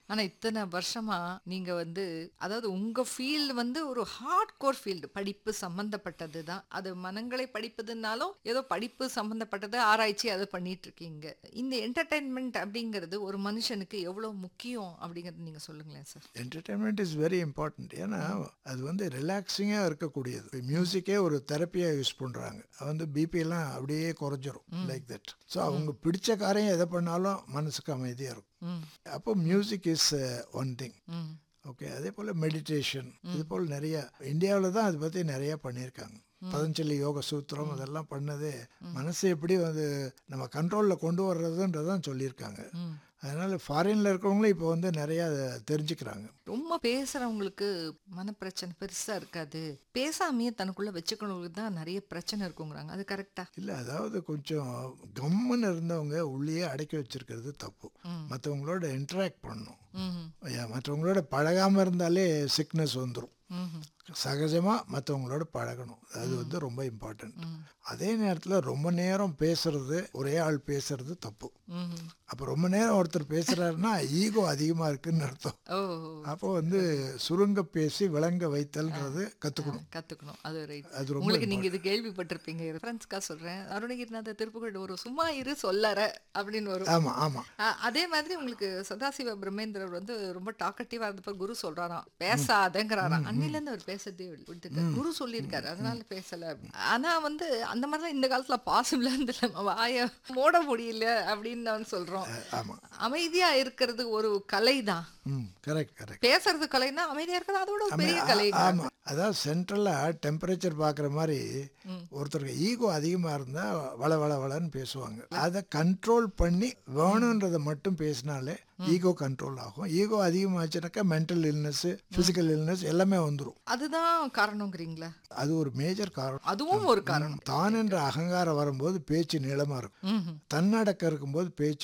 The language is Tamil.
ஆனா இத்தனை வருஷமா நீங்க வந்து அதாவது உங்க ஃபீல்டு வந்து ஒரு ஹார்ட் கோர் ஃபீல்டு படிப்பு சம்பந்தப்பட்டது தான் அது மனங்களை படிப்பதுனாலும் ஏதோ படிப்பு சம்பந்தப்பட்டது ஆராய்ச்சி அதை பண்ணிட்டு இருக்கீங்க இந்த என்டர்டைன்மெண்ட் அப்படிங்கிறது ஒரு மனுஷனுக்கு எவ்வளவு முக்கியம் அப்படிங்கறது நீங்க சொல்லுங்களேன் sir entertainment is very important ஏன்னா அது வந்து ரிலாக்ஸிங்காக இருக்கக்கூடியது மியூசிக்கே ஒரு தெரப்பியாக யூஸ் பண்ணுறாங்க அது வந்து பிபி எல்லாம் அப்படியே குறைஞ்சிரும் லைக் தட் ஸோ அவங்க பிடிச்ச காரியம் எதை பண்ணாலும் மனசுக்கு அமைதியாக இருக்கும் ம் அப்போ மியூசிக் இஸ் ஒன் திங் ம் ஓகே அதே போல் மெடிடேஷன் இது போல் நிறைய இந்தியாவில் தான் அதை பற்றி நிறைய பண்ணியிருக்காங்க பதஞ்சலி யோக சூத்திரம் அதெல்லாம் பண்ணது மனசை எப்படி வந்து நம்ம கண்ட்ரோலில் கொண்டு வர்றதுன்றதான் சொல்லியிருக்காங்க ம் அதனால ஃபாரின்ல இருக்கிறவங்களும் இப்போ வந்து நிறைய அதை தெரிஞ்சுக்கிறாங்க ரொம்ப பேசுறவங்களுக்கு மனப்பிரச்சனை பெருசா இருக்காது பேசாமையே தனக்குள்ள வச்சுக்கணுங்களுக்கு தான் நிறைய பிரச்சனை இருக்குங்கிறாங்க அது கரெக்டா இல்லை அதாவது கொஞ்சம் கம்முன்னு இருந்தவங்க உள்ளேயே அடக்கி வச்சிருக்கிறது தப்பு மற்றவங்களோட இன்ட்ராக்ட் பண்ணணும் ம் ஐயா, மற்றவங்களோட பழகாமல் இருந்தாலே சிக்னஸ் வந்துடும் ம் சகஜமாக மற்றவங்களோட பழகணும் அது வந்து ரொம்ப இம்பார்ட்டன்ட் அதே நேரத்தில் ரொம்ப நேரம் பேசுறது ஒரே ஆள் பேசுறது தப்பு ம் அப்போ ரொம்ப நேரம் ஒருத்தர் பேசுறாருன்னா ஈகோ அதிகமாக இருக்குன்னு அர்த்தம் ஓ அப்போ வந்து சுருங்க பேசி விளங்க வைத்தல்ன்றது கற்றுக்கணும் கத்துக்கணும் அது ரைட் அது ரொம்ப உங்களுக்கு நீங்க இது கேள்விப்பட்டிருப்பீங்க ரெஃபரன்ஸ்க்காக சொல்றேன் அருணகிரிநாத திருப்புகழ் ஒரு சும்மா இரு சொல்லற அப்படின்னு வரும் ஆமாம் ஆமாம் அ- அதே மாதிரி உங்களுக்கு சதாசிவ பிரம்மேந்திரர் வந்து ரொம்ப டாக்கட்டிவா இருந்தப்ப குரு சொல்றாராம் பேசாதங்கிறாராம் அன்னில இருந்து அவர் பேசுறதே விட்டுட்டு குரு சொல்லியிருக்காரு அதனால பேசல அப்படின்னு. ஆனா வந்து அந்த மாதிரிலாம் இந்த காலத்துல பாசிபிளா இருந்து நம்ம வாய மூட முடியல அப்படின்னு நான் சொல்றோம் ஆமாம் அமைதியா இருக்கிறது ஒரு கலை தான் ம் கரெக்ட் கரெக்ட் பேசுறது கலைன்னா அமைதியா இருக்கிறது அதோட ஒரு பெரிய கலை ஆமாம் அதாவது சென்ட்ரலாக டெம்பரேச்சர் பார்க்குற மாதிரி ஒருத்தருக்கு ஈகோ அதிகமாக இருந்தால் வள வள வளன்னு பேசுவாங்க அதை கண்ட்ரோல் பண்ணி வேணுன்றதை மட்டும் பேசினாலே ஈகோ கண்ட்ரோல் ஆகும் ஈகோ அதிகமாச்சுனாக்கா மென்டல் இல்னஸ் ஃபிசிக்கல் இல்னஸ் எல்லாமே வந்துடும் அதுதான் காரணங்கிறீங்களா அது ஒரு மேஜர் காரணம் அதுவும் ஒரு காரணம் தான் என்ற அகங்காரம் வரும்போது பேச்சு நீளமாக இருக்கும் ம்ஹும். தன்னடக்கம் இருக்கும்போது பேச்சு